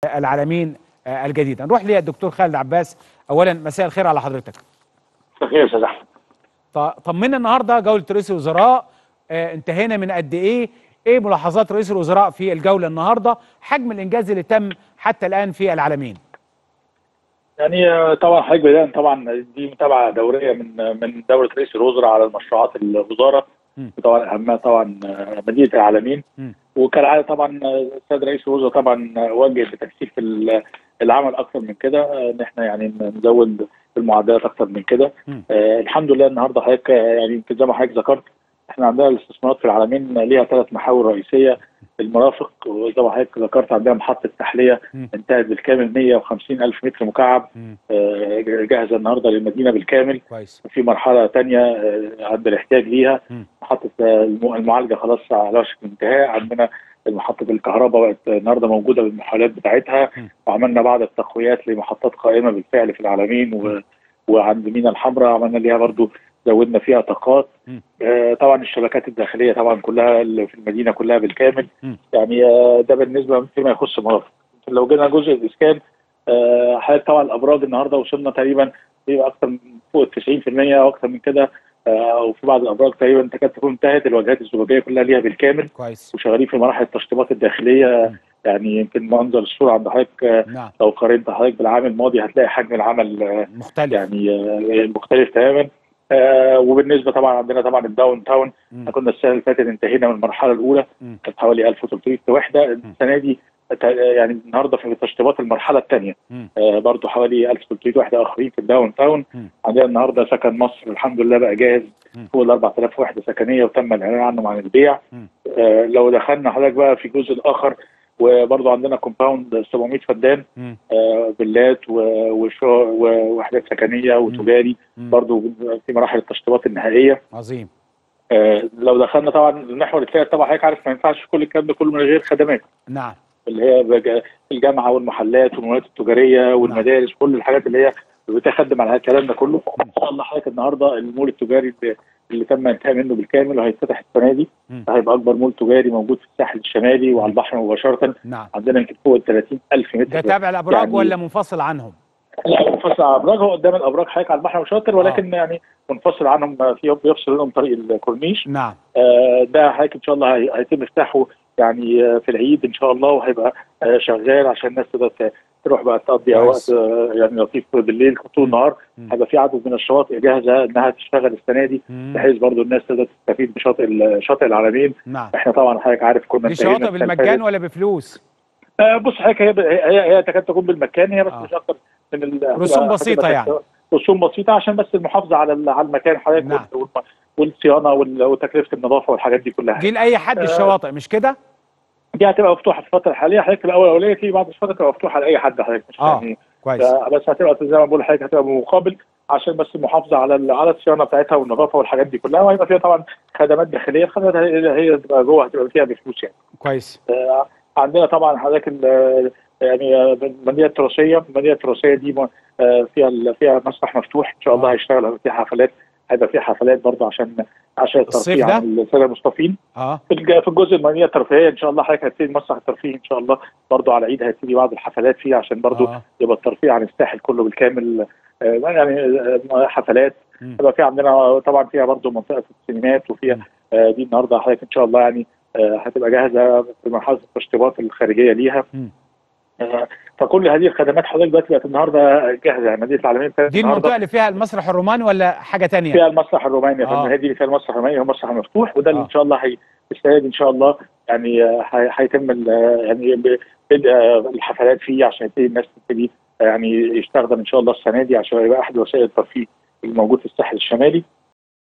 العالمين الجديده نروح للدكتور خالد عباس اولا مساء الخير على حضرتك مساء الخير يا استاذ احمد طمنا النهارده جوله رئيس الوزراء آه انتهينا من قد ايه ايه ملاحظات رئيس الوزراء في الجوله النهارده حجم الانجاز اللي تم حتى الان في العالمين يعني طبعا حضرتك بدأنا طبعا دي متابعه دوريه من من دوله رئيس الوزراء على المشروعات الوزاره طبعا اهمها طبعا مدينه العالمين وكالعاده طبعا السيد رئيس الوزراء طبعا وجه بتكثيف العمل اكثر من كده ان احنا يعني نزود المعدلات اكثر من كده آه الحمد لله النهارده حضرتك يعني يمكن زي ما حضرتك ذكرت احنا عندنا الاستثمارات في العالمين ليها ثلاث محاور رئيسيه المرافق وزي ما حضرتك ذكرت عندنا محطه تحليه انتهت بالكامل 150 الف متر مكعب آه جاهزه النهارده للمدينه بالكامل كويس وفي مرحله ثانيه آه عند الاحتياج ليها محطه المعالجه خلاص على وشك الانتهاء عندنا محطة الكهرباء بقت النهارده موجودة بالمحاولات بتاعتها وعملنا بعض التقويات لمحطات قائمة بالفعل في العالمين و... وعند مينا الحمراء عملنا ليها برضو زودنا فيها طاقات آه طبعا الشبكات الداخلية طبعا كلها في المدينة كلها بالكامل يعني آه ده بالنسبة فيما يخص المرافق لو جينا جزء الإسكان آه حضرتك طبعا الأبراج النهارده وصلنا تقريبا أكثر من فوق ال 90% أو أكثر من كده وفي بعض الابراج تقريبا تكاد تكون انتهت الواجهات الزجاجيه كلها ليها بالكامل كويس وشغالين في مراحل التشطيبات الداخليه م. يعني يمكن منظر الصوره عند حضرتك نعم. لو قارنت حضرتك بالعام الماضي هتلاقي حجم العمل مختلف يعني مختلف تماما آه وبالنسبه طبعا عندنا طبعا الداون تاون كنا السنه اللي فاتت انتهينا من المرحله الاولى كانت حوالي 1300 وحده السنه دي يعني النهارده في تشطيبات المرحله الثانيه آه برضه حوالي 1300 وحده اخرين في الداون تاون عندنا النهارده سكن مصر الحمد لله بقى جاهز فوق ال 4000 وحده سكنيه وتم الاعلان عنهم عن البيع آه لو دخلنا حضرتك بقى في الجزء الاخر وبرضه عندنا كومباوند 700 فدان آه فيلات ووحدات سكنيه وتجاري برضه في مراحل التشطيبات النهائيه عظيم آه لو دخلنا طبعا المحور الثالث طبعا حضرتك عارف ما ينفعش كل الكلام ده كله من غير خدمات نعم اللي هي الجامعه والمحلات والمولات التجاريه والمدارس كل الحاجات اللي هي بتخدم على الكلام ده كله ان شاء الله حضرتك النهارده المول التجاري اللي, اللي تم انتهاء منه بالكامل وهيتفتح السنه دي هيبقى اكبر مول تجاري موجود في الساحل الشمالي وعلى البحر مباشره نعم عندنا يمكن فوق ال 30000 متر ده تابع الابراج يعني ولا منفصل عنهم؟ لا منفصل عن الابراج هو قدام الابراج حضرتك على البحر مباشره ولكن آه. يعني منفصل عنهم في بيفصل لهم طريق الكورنيش نعم آه ده حضرتك ان شاء الله هيتم افتتاحه يعني في العيد ان شاء الله وهيبقى شغال عشان الناس تقدر تروح بقى تقضي وقت يعني لطيف بالليل طول النهار هيبقى في عدد من الشواطئ جاهزه انها تشتغل السنه دي بحيث برضو الناس تقدر تستفيد بشاطئ شاطئ العالمين نعم احنا طبعا حضرتك عارف كنا دي شواطئ بالمجان ولا بفلوس؟ آه بص حضرتك هي هي هي تكاد تكون بالمكان هي بس آه. مش اكتر من رسوم بسيطه يعني رسوم بسيطه عشان بس المحافظه على على المكان حضرتك نعم. والصيانه وتكلفه النظافه والحاجات دي كلها دي لاي حد الشواطئ مش كده؟ دي هتبقى مفتوحه في الفتره الحاليه حضرتك الاول الاوليه في بعض الفتره تبقى مفتوحه لاي حد حضرتك مش اه يعني كويس بس هتبقى زي ما بقول لحضرتك هتبقى مقابل عشان بس المحافظه على على الصيانه بتاعتها والنظافه والحاجات دي كلها وهيبقى فيها طبعا خدمات داخليه الخدمات هي تبقى جوه هتبقى فيها بفلوس يعني كويس آه عندنا طبعا حضرتك يعني المدينه التراثيه المدينه التراثيه دي فيها فيها مسرح مفتوح ان شاء الله هيشتغل فيها حفلات هيبقى في حفلات برضه عشان عشان الترفيه عن الساده المصطفين اه في الجزء المدنيه الترفيهيه ان شاء الله حضرتك هتبتدي المسرح الترفيهي ان شاء الله برضه على عيد هيبتدي بعض الحفلات فيه عشان برضه آه. يبقى الترفيه عن الساحل كله بالكامل آه يعني حفلات يبقى في عندنا طبعا فيها برضه منطقه السينمات وفيها آه دي النهارده حضرتك ان شاء الله يعني آه هتبقى جاهزه في مرحله التشطيبات الخارجيه ليها آه فكل هذه الخدمات حضرتك دلوقتي بقت النهارده جاهزه مدينه العالمين دي المنطقه اللي فيها المسرح الروماني ولا حاجه ثانيه؟ فيها المسرح الروماني يا آه. هي دي اللي فيها المسرح الروماني هو مسرح مفتوح وده اللي آه. ان شاء الله هي السنه دي ان شاء الله يعني هيتم يعني بدء الحفلات فيه عشان يبتدي الناس تبتدي يعني يستخدم ان شاء الله السنه دي عشان يبقى احد وسائل الترفيه الموجود في الساحل الشمالي